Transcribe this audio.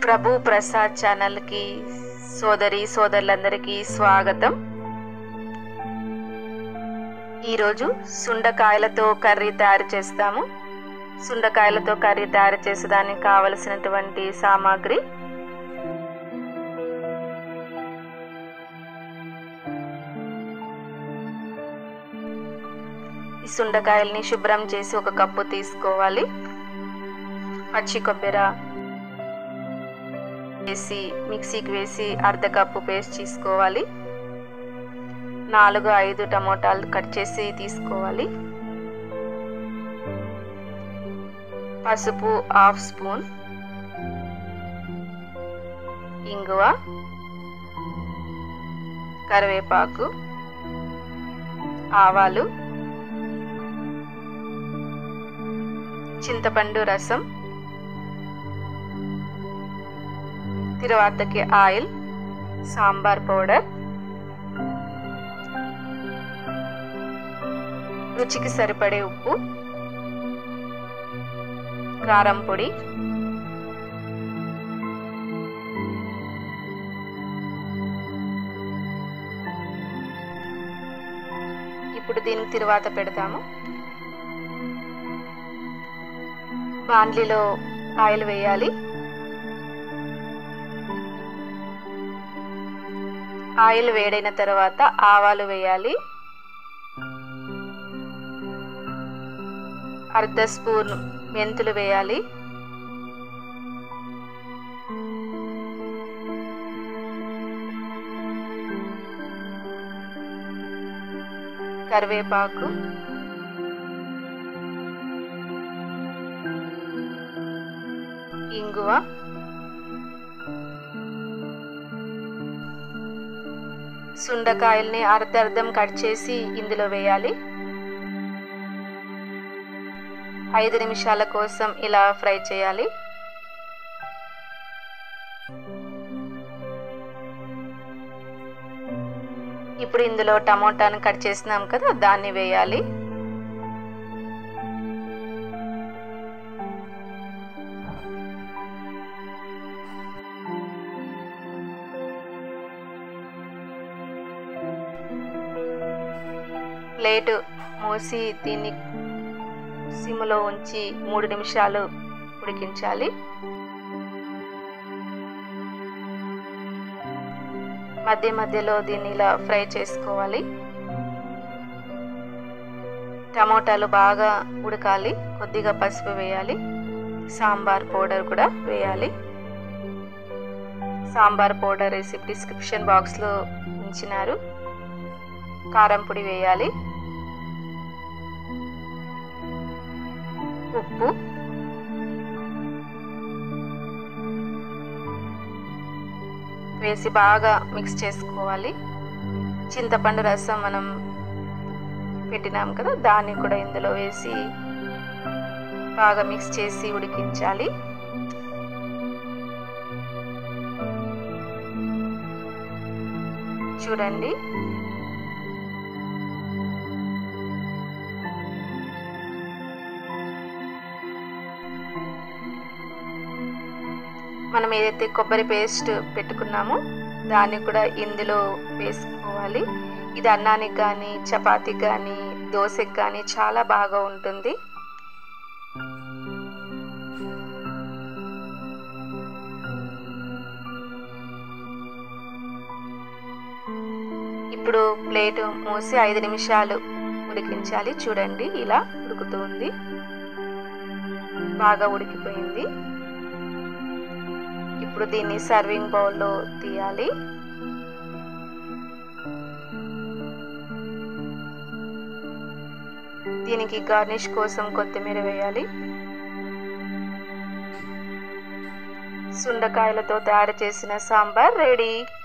ప్రభు ప్రసాద్ ఛానల్కి సోదరి సోదరులందరికీ స్వాగతం ఈరోజు సుండకాయలతో కర్రీ తయారు చేస్తాము సుండకాయలతో కర్రీ తయారు చేసేదానికి కావలసినటువంటి సామాగ్రి ఈ సుండకాయల్ని శుభ్రం చేసి ఒక కప్పు తీసుకోవాలి పచ్చి కొబ్బరి వేసి మిక్సీకి వేసి అర్ధ కప్పు పేస్ట్ తీసుకోవాలి నాలుగు ఐదు టమోటాలు కట్ చేసి తీసుకోవాలి పసుపు హాఫ్ స్పూన్ ఇంగువ కరివేపాకు ఆవాలు చింతపండు రసం తిరువాతకి ఆయిల్ సాంబార్ పౌడర్ రుచికి సరిపడే ఉప్పు కారం పొడి ఇప్పుడు దీనికి తిరువాత పెడతాము బాండ్లీలో ఆయిల్ వేయాలి ఆయిల్ వేడైన తర్వాత ఆవాలు వేయాలి అర్ధ స్పూన్ మెంతులు వేయాలి కరివేపాకు ఇంగువ సుండకాయల్ని అర్ధర్ధం కట్ చేసి ఇందులో వేయాలి ఐదు నిమిషాల కోసం ఇలా ఫ్రై చేయాలి ఇప్పుడు ఇందులో టమోటాను కట్ చేసినాం కదా దాన్ని వేయాలి ప్లేట్ మూసి దీన్ని సిమ్లో ఉంచి మూడు నిమిషాలు ఉడికించాలి మధ్య మధ్యలో దీన్ని ఇలా ఫ్రై చేసుకోవాలి టమోటాలు బాగా ఉడకాలి కొద్దిగా పసుపు వేయాలి సాంబార్ పౌడర్ కూడా వేయాలి సాంబార్ పౌడర్ రెసిపీ డిస్క్రిప్షన్ బాక్స్లో ఉంచినారు కారం పొడి వేయాలి ఉప్పు వేసి బాగా మిక్స్ చేసుకోవాలి చింతపండు రసం మనం పెట్టినాం కదా దాన్ని కూడా ఇందులో వేసి బాగా మిక్స్ చేసి ఉడికించాలి చూడండి మనం ఏదైతే కొబ్బరి పేస్ట్ పెట్టుకున్నామో దాన్ని కూడా ఇందులో వేసుకోవాలి ఇది అన్నానికి కానీ చపాతీకి కానీ దోశకి కానీ చాలా బాగా ఉంటుంది ఇప్పుడు ప్లేట్ మూసి ఐదు నిమిషాలు ఉడికించాలి చూడండి ఇలా ఉడుకుతుంది బాగా ఉడికిపోయింది ఇప్పుడు దీన్ని సర్వింగ్ బౌల్లో తీయాలి దీనికి గార్నిష్ కోసం కొత్తిమీర వేయాలి సుండకాయలతో తయారు చేసిన సాంబార్ రెడీ